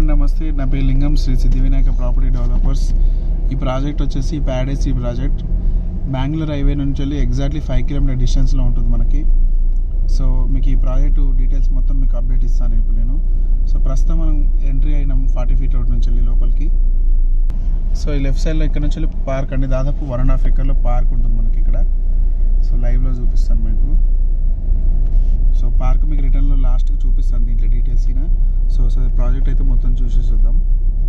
and నమస్తే నా పేరు లింగం శ్రీ సిద్ధి వినాయక ప్రాపర్టీ డెవలపర్స్ ఈ ప్రాజెక్ట్ వచ్చేసి ప్యాడేస్ ఈ ప్రాజెక్ట్ బెంగళూరు హైవే నుంచి వెళ్ళి ఎగ్జాక్ట్లీ ఫైవ్ కిలోమీటర్ డిస్టెన్స్లో ఉంటుంది మనకి సో మీకు ఈ ప్రాజెక్టు డీటెయిల్స్ మొత్తం మీకు అప్డేట్ ఇస్తాను ఇప్పుడు నేను సో ప్రస్తుతం మనం ఎంట్రీ అయినాం ఫార్టీ ఫీట్ రోడ్ నుంచి వెళ్ళి లోపలికి సో ఈ లెఫ్ట్ సైడ్లో ఇక్కడ నుంచి వెళ్ళి పార్క్ అండి దాదాపు వన్ అండ్ హాఫ్ ఎకర్లో పార్క్ ఉంటుంది మనకి ఇక్కడ సో లైవ్లో చూపిస్తాను మీకు సో పార్క్ మీకు రిటర్న్లో లాస్ట్కి చూపిస్తాను దీంట్లో డీటెయిల్స్ అయినా సో సరే ప్రాజెక్ట్ అయితే మొత్తం చూసి చూద్దాం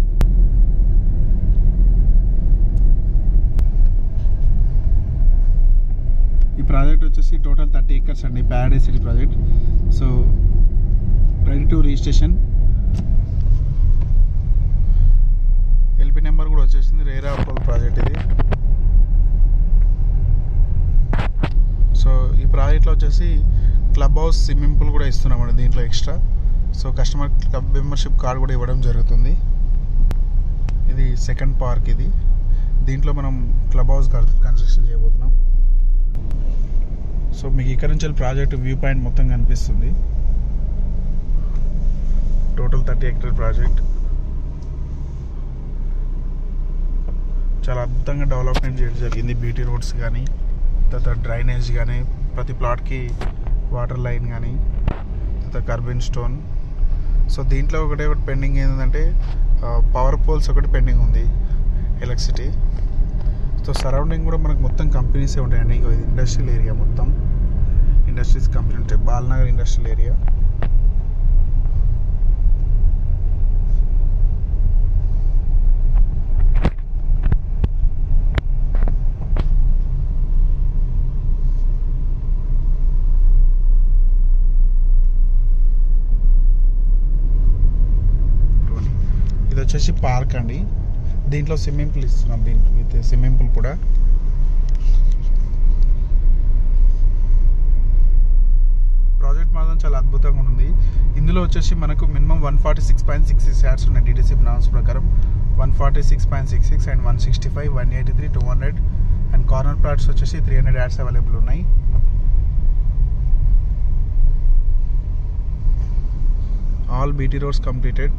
ఈ ప్రాజెక్ట్ వచ్చేసి టోటల్ థర్టీ ఏకర్స్ అండి paradise city project so ready to registration LP number కూడా వచ్చేసింది రేరా అప్రోల్ ప్రాజెక్ట్ ఇది సో ఈ ప్రాజెక్ట్లో వచ్చేసి క్లబ్ హౌస్ స్విమ్మింగ్ పూల్ కూడా ఇస్తున్నామండి దీంట్లో extra so customer club membership card కూడా ఇవ్వడం జరుగుతుంది ఇది సెకండ్ పార్క్ ఇది దీంట్లో మనం క్లబ్ హౌస్ కన్స్ట్రక్షన్ చేయబోతున్నాం సో మీకు ఇక్కడ నుంచి ప్రాజెక్ట్ వ్యూ పాయింట్ మొత్తం కనిపిస్తుంది టోటల్ థర్టీ హెక్టర్ ప్రాజెక్ట్ చాలా అద్భుతంగా డెవలప్మెంట్ చేయడం జరిగింది బీటీ రోడ్స్ కానీ తర్వాత డ్రైనేజ్ కానీ ప్రతి ప్లాట్కి వాటర్ లైన్ కానీ తర్వాత కర్బిన్ స్టోన్ సో దీంట్లో ఒకటే ఒకటి పెండింగ్ ఏంటంటే పవర్ పోల్స్ ఒకటి పెండింగ్ ఉంది ఎలక్ట్రిసిటీ సో సరౌండింగ్ కూడా మనకు మొత్తం కంపెనీసే ఉంటాయండి ఇగో ఇది ఇండస్ట్రియల్ ఏరియా మొత్తం ఇండస్ట్రీస్ కంపెనీ ఉంటాయి బాలనగర్ ఇండస్ట్రియల్ ఏరియా ఇది వచ్చేసి పార్క్ అండి దీంట్లో స్విమ్మింగ్ పూల్ ఇస్తున్నాం దీంట్లో విత్ స్విమ్మింగ్ పూల్ కూడా ప్రాజెక్ట్ మాత్రం చాలా అద్భుతంగా ఉంది ఇందులో వచ్చేసి మనకు minimum one forty six point six six yards ఉన్నాయి డిటీసీ నామ్స్ ప్రకారం one forty six point six six and one sixty five one eighty three two hundred and corner plots వచ్చేసి త్రీ హండ్రెడ్ యాడ్స్ అవైలబుల్ ఉన్నాయి all BT roads completed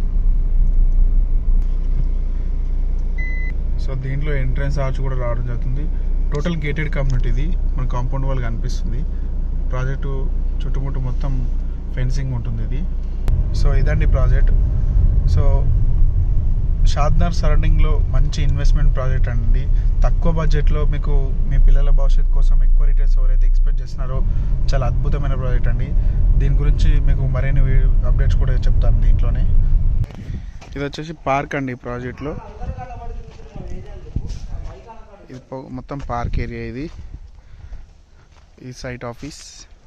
so దీంట్లో entrance arch కూడా రావడం జరుగుతుంది total gated community ఇది మన compound వాళ్ళు కనిపిస్తుంది ప్రాజెక్టు చుట్టుముట్టు మొత్తం ఫెన్సింగ్ ఉంటుంది ఇది సో ఇదండి ప్రాజెక్ట్ సో షాద్నర్ సరౌండింగ్లో మంచి ఇన్వెస్ట్మెంట్ ప్రాజెక్ట్ అండి తక్కువ బడ్జెట్లో మీకు మీ పిల్లల భవిష్యత్తు కోసం ఎక్కువ రిటర్న్స్ ఎవరైతే ఎక్స్పెక్ట్ చేస్తున్నారో చాలా అద్భుతమైన ప్రాజెక్ట్ అండి దీని గురించి మీకు మరిన్ని అప్డేట్స్ కూడా చెప్తాను దీంట్లోనే ఇది వచ్చేసి పార్క్ అండి ఈ ప్రాజెక్ట్లో ఇది పో- మొత్తం పార్క్ ఏరియా ఇది ఈ సైట్ ఆఫీస్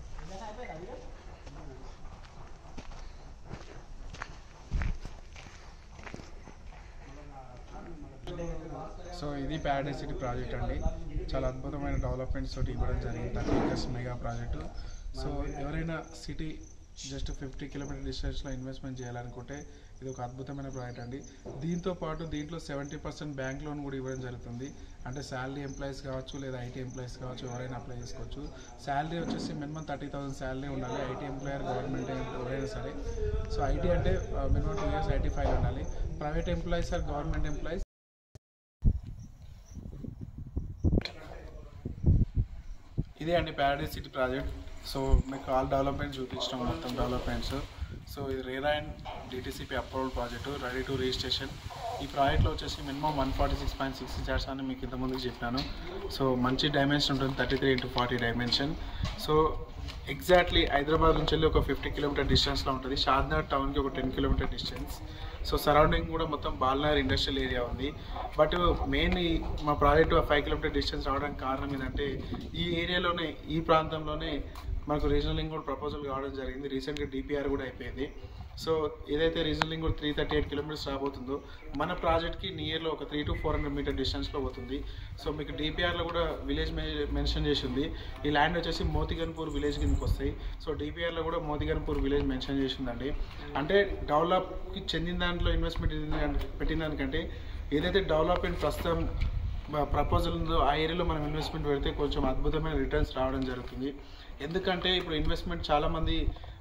సో ఇది ప్యారడైజ్ సిటీ ప్రాజెక్ట్ అండి చాలా అద్భుతమైన డెవలప్మెంట్స్ తోటి ఇవ్వడం జరిగింది thirty acres mega project so ఎవరైనా సిటీ జస్ట్ ఫిఫ్టీ కిలోమీటర్ డిస్టెన్స్లో ఇన్వెస్ట్మెంట్ చేయాలనుకుంటే ఇది ఒక అద్భుతమైన ప్రాజెక్ట్ అండి దీంతో పాటు దీంట్లో సెవెంటీ పర్సెంట్ బ్యాంక్ లోన్ కూడా ఇవ్వడం జరుగుతుంది అంటే శాలరీ ఎంప్లాయీస్ కావచ్చు లేదా ఐటీ ఎంప్లాయీస్ కావచ్చు ఎవరైనా అప్లై చేసుకోవచ్చు శాలరీ వచ్చేసి మినిమం థర్టీ థౌసండ్ శాలరీ ఉండాలి ఐటీ ఎంప్లాయర్ గవర్నమెంట్ ఎవరైనా సరే సో ఐటీ అంటే minimum two years IT file ఉండాలి private employees or government employees ఇదే అండి ప్యారడైజ్ సిటీ ప్రాజెక్ట్ సో మీకు ఆల్ డెవలప్మెంట్ చూపించడం మొత్తం డెవలప్మెంట్స్ సో ఇది RERA and DTCP approval project ready to registration ఈ ప్రాజెక్ట్లో వచ్చేసి minimum one forty six point six six అని మీకు ఇంతకుముందుకు చెప్పినాను సో మంచి డైమెన్షన్ ఉంటుంది thirty three into forty dimension so exactly Hyderabad నుంచి వెళ్ళి ఒక ఫిఫ్టీ కిలోమీటర్ డిస్టెన్స్లో ఉంటుంది షాద్నగర్ టౌన్కి ఒక ten kilometre distance so surrounding కూడా మొత్తం బాల్నగర్ ఇండస్ట్రియల్ ఏరియా ఉంది బట్ మెయిన్ ఈ మా ప్రాజెక్ట్ ఫైవ్ కిలోమీటర్ డిస్టెన్స్ రావడానికి కారణం ఏంటంటే ఈ ఏరియాలోనే ఈ ప్రాంతంలోనే మనకు రీజనల్ లింక్ కూడా ప్రపోజల్ కావడం జరిగింది రీసెంట్గా డిపిఆర్ కూడా అయిపోయింది సో ఏదైతే రీజనల్ లింక్ కూడా త్రీ థర్టీ ఎయిట్ కిలోమీటర్స్ రాబోతుందో మన ప్రాజెక్ట్కి నియర్లో ఒక three to four hundred metre డిస్టెన్స్లో పోతుంది సో మీకు డిపిఆర్లో కూడా విలేజ్ మెన్షన్ చేసి ఉంది ఈ ల్యాండ్ వచ్చేసి మోతిగన్పూర్ విలేజ్ కిందకి వస్తాయి సో డిపిఆర్లో కూడా మోతిగన్పూర్ విలేజ్ మెన్షన్ చేసి ఉందండి అంటే డెవలప్కి చెందిన దాంట్లో ఇన్వెస్ట్మెంట్ పెట్టిన దానికంటే ఏదైతే డెవలప్మెంట్ ప్రస్తుతం ప్రపోజల్ ఉందో ఆ ఏరియాలో మనం ఇన్వెస్ట్మెంట్ పెడితే కొంచెం అద్భుతమైన రిటర్న్స్ రావడం జరుగుతుంది ఎందుకంటే ఇప్పుడు ఇన్వెస్ట్మెంట్ చాలామంది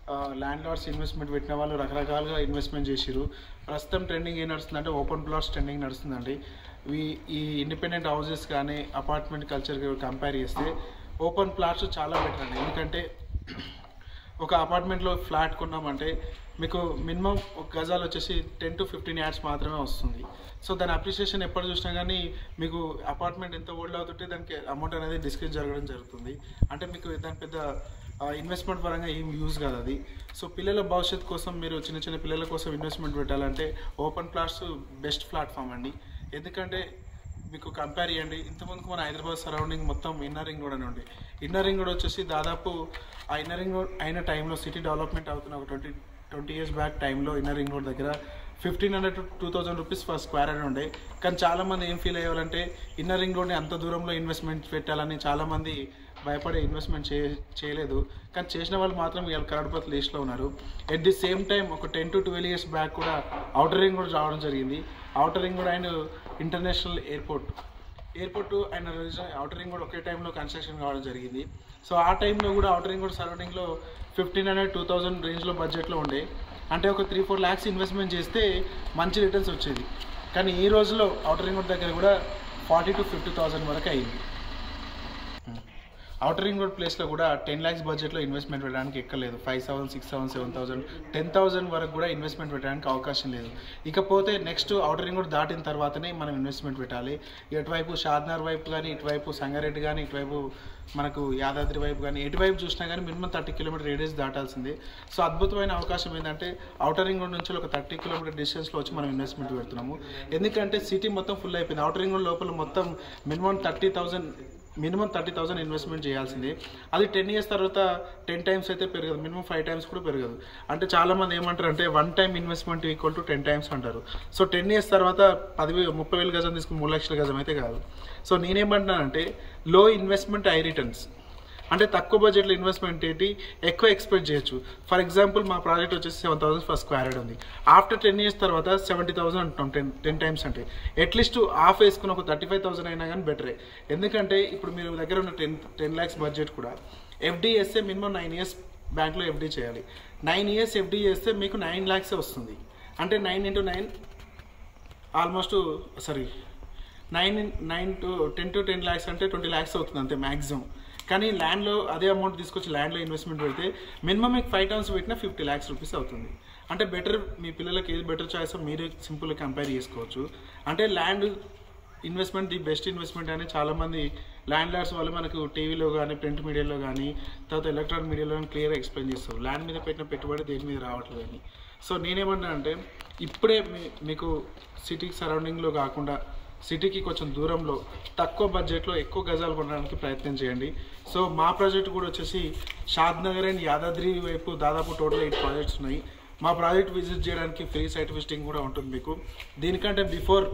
ల్యాండ్ లార్డ్స్ ఇన్వెస్ట్మెంట్ పెట్టిన వాళ్ళు రకరకాలుగా ఇన్వెస్ట్మెంట్ చేసిరు ప్రస్తుతం ట్రెండింగ్ ఏం నడుస్తుందంటే ఓపెన్ ప్లాట్స్ ట్రెండింగ్ నడుస్తుందండి ఈ ఈ ఇండిపెండెంట్ హౌసెస్ కానీ అపార్ట్మెంట్ కల్చర్ కంపేర్ చేస్తే ఓపెన్ ప్లాట్స్ చాలా బెటర్ అండి ఎందుకంటే ఒక అపార్ట్మెంట్లో ఫ్లాట్ కొన్నామంటే మీకు మినిమం ఒక గజాలు వచ్చేసి టెన్ టు ఫిఫ్టీన్ యాడ్స్ మాత్రమే వస్తుంది సో దాని అప్రిషియేషన్ ఎప్పుడు చూసినా కానీ మీకు అపార్ట్మెంట్ ఎంత ఓల్డ్ అవుతుంటే దానికి అమౌంట్ అనేది డిస్కస్ జరగడం జరుగుతుంది అంటే మీకు దాని పెద్ద ఇన్వెస్ట్మెంట్ పరంగా ఏం యూజ్ కాదు అది సో పిల్లల భవిష్యత్తు కోసం మీరు చిన్న చిన్న పిల్లల కోసం ఇన్వెస్ట్మెంట్ పెట్టాలంటే ఓపెన్ ప్లాట్స్ బెస్ట్ ప్లాట్ఫామ్ అండి ఎందుకంటే మీకు కంపేర్ చేయండి ఇంతకుముందుకు మన హైదరాబాద్ సరౌండింగ్ మొత్తం ఇన్నర్ రింగ్ రోడ్ అని ఉండే ఇన్నర్ రింగ్ రోడ్ వచ్చేసి దాదాపు ఆ ఇన్నర్ రింగ్ రోడ్ అయిన టైంలో సిటీ డెవలప్మెంట్ అవుతున్న ఒక ట్వంటీ ట్వంటీ ఇయర్స్ బ్యాక్ టైంలో ఇన్నర్ రింగ్ రోడ్ దగ్గర fifteen hundred to two thousand rupees for square అని ఉండే కానీ చాలామంది ఏం ఫీల్ అయ్యేవారంటే ఇన్నర్ రింగ్ రోడ్ని అంత దూరంలో ఇన్వెస్ట్మెంట్ పెట్టాలని చాలామంది భయపడి ఇన్వెస్ట్మెంట్ చే చేయలేదు కానీ చేసిన వాళ్ళు మాత్రం ఇవాళ కరోడ్పతి లిస్ట్లో ఉన్నారు ఎట్ ది సేమ్ టైం ఒక ten to twelve years back కూడా అవుటర్ రింగ్ రోడ్ రావడం జరిగింది outer ring road and international airport airport and outer ring కూడా ఒకే టైంలో కన్స్ట్రక్షన్ కావడం జరిగింది సో ఆ టైంలో కూడా అవుటర్ రింగ్ కూడా సరౌండింగ్లో ఫిఫ్టీన్ హండ్రెడ్ టూ థౌసండ్ రేంజ్లో బడ్జెట్లో ఉండే అంటే ఒక త్రీ ఫోర్ ల్యాక్స్ ఇన్వెస్ట్మెంట్ చేస్తే మంచి రిటర్న్స్ వచ్చేది కానీ ఈ రోజులో అవుటర్ రింగ్ రోడ్ దగ్గర కూడా ఫార్టీ టు ఫిఫ్టీ థౌసండ్ వరకు అయింది అవుటర్ రింగ్ రోడ్ ప్లేస్లో కూడా టెన్ ల్యాక్స్ బడ్జెట్లో ఇన్వెస్ట్మెంట్ పెట్టడానికి ఎక్కలేదు five thousand six thousand seven thousand ten thousand వరకు కూడా ఇన్వెస్ట్మెంట్ పెట్టడానికి అవకాశం లేదు ఇకపోతే నెక్స్ట్ అవుటర్ రింగ్ రోడ్ దాటిన తర్వాతనే మనం ఇన్వెస్ట్మెంట్ పెట్టాలి ఇటువైపు షాద్నార్ వైపు కానీ ఇటువైపు సంగారెడ్డి కానీ ఇటువైపు మనకు యాదాద్రి వైపు కానీ ఎటువైపు చూసినా కానీ మినిమం థర్టీ కిలోమీటర్ రేడియస్ దాటాల్సిందే సో అద్భుతమైన అవకాశం ఏంటంటే అవుటర్ రింగ్ రోడ్ నుంచి ఒక థర్టీ కిలోమీటర్ డిస్టెన్స్లో వచ్చి మనం ఇన్వెస్ట్మెంట్ పెడుతున్నాము ఎందుకంటే సిటీ మొత్తం ఫుల్ అయిపోయింది అవుటర్ రింగ్ రోడ్ లోపల మొత్తం minimum thirty thousand minimum thirty thousand investment చేయాల్సిందే అది టెన్ ఇయర్స్ తర్వాత టెన్ టైమ్స్ అయితే పెరగదు మినిమం ఫైవ్ టైమ్స్ కూడా పెరగదు అంటే చాలామంది ఏమంటారు అంటే one time investment equal to ten times అంటారు సో టెన్ ఇయర్స్ తర్వాత పదివే ముప్పై వేలు గజం తీసుకుని మూడు లక్షల గజం అయితే కాదు సో నేనేమంటున్నానంటే లో ఇన్వెస్ట్మెంట్ హై రిటర్న్స్ అంటే తక్కువ బడ్జెట్లో ఇన్వెస్ట్మెంట్ ఏంటి ఎక్కువ ఎక్స్పెక్ట్ చేయొచ్చు ఫర్ ఎగ్జాంపుల్ మా ప్రాజెక్ట్ వచ్చేసి seven thousand first square yard ఉంది ఆఫ్టర్ టెన్ ఇయర్స్ తర్వాత సెవెంటీ థౌసండ్ అంటున్నాం టెన్ టెన్ టైమ్స్ అంటే అట్లీస్ట్ ఆఫ్ వేసుకుని ఒక థర్టీ ఫైవ్ థౌసండ్ అయినా కానీ బెటరే ఎందుకంటే ఇప్పుడు మీరు దగ్గర ఉన్న టెన్ టెన్ ల్యాక్స్ బడ్జెట్ కూడా ఎఫ్డీ చేస్తే మినిమం నైన్ ఇయర్స్ బ్యాంక్లో ఎఫ్డీ చేయాలి నైన్ ఇయర్స్ ఎఫ్డీ చేస్తే మీకు నైన్ ల్యాక్సే వస్తుంది అంటే nine into nine almost sorry nine nine to ten to ten lakhs అంటే ట్వంటీ ల్యాక్స్ అవుతుంది అంతే మ్యాక్సిమం కానీ ల్యాండ్లో అదే అమౌంట్ తీసుకొచ్చి ల్యాండ్లో ఇన్వెస్ట్మెంట్ పెడితే మినిమం మీకు ఫైవ్ టౌన్స్ పెట్టినా ఫిఫ్టీ ల్యాక్స్ రూపీస్ అవుతుంది అంటే బెటర్ మీ పిల్లలకి ఏది బెటర్ చాయిస్ మీరే సింపుల్గా కంపేర్ చేసుకోవచ్చు అంటే land investment the best investment అని చాలామంది ల్యాండ్ లార్డ్స్ వాళ్ళు మనకు టీవీలో కానీ ప్రింట్ మీడియాలో కానీ తర్వాత ఎలక్ట్రానిక్ మీడియాలో కానీ క్లియర్గా ఎక్స్ప్లెయిన్ చేస్తారు ల్యాండ్ మీద పెట్టిన పెట్టుబడి దేని మీద రావట్లేదని సో నేనేమన్నా అంటే ఇప్పుడే మీ మీకు సిటీకి సరౌండింగ్లో కాకుండా సిటీకి కొంచెం దూరంలో తక్కువ బడ్జెట్లో ఎక్కువ గజాలు కొనడానికి ప్రయత్నం చేయండి సో మా ప్రాజెక్ట్ కూడా వచ్చేసి షాద్ నగర్ అండ్ యాదాద్రి వైపు దాదాపు టోటల్ ఎయిట్ ప్రాజెక్ట్స్ ఉన్నాయి మా ప్రాజెక్ట్ విజిట్ చేయడానికి ఫ్రీ సైట్ విజిటింగ్ కూడా ఉంటుంది మీకు దీనికంటే బిఫోర్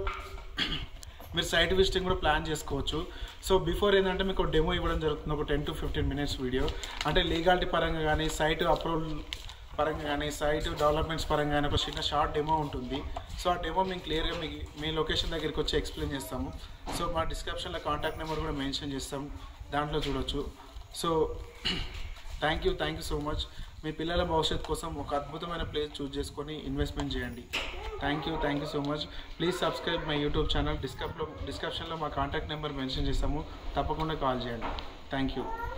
మీరు సైట్ విజిటింగ్ కూడా ప్లాన్ చేసుకోవచ్చు సో బిఫోర్ ఏంటంటే మీకు డెమో ఇవ్వడం జరుగుతుంది ఒక ten to fifteen minutes video అంటే లీగాలిటీ పరంగా కానీ సైట్ అప్రూవల్ పరంగా కానీ సైట్ డెవలప్మెంట్స్ పరంగా కానీ ఒక చిన్న షార్ట్ డెమో ఉంటుంది సో ఆ డెమో మేము క్లియర్గా మీ మీ లొకేషన్ దగ్గరికి వచ్చి ఎక్స్ప్లెయిన్ చేస్తాము సో మా డిస్క్రిప్షన్లో కాంటాక్ట్ నెంబర్ కూడా మెన్షన్ చేస్తాం దాంట్లో చూడొచ్చు so thank you thank you so much మీ పిల్లల భవిష్యత్తు కోసం ఒక అద్భుతమైన ప్లేస్ చూస్ చేసుకొని ఇన్వెస్ట్మెంట్ చేయండి thank you thank you so much please subscribe my YouTube channel డిస్క్రిప్లో డిస్క్రిప్షన్లో మా కాంటాక్ట్ నెంబర్ మెన్షన్ చేస్తాము తప్పకుండా కాల్ చేయండి థ్యాంక్ యూ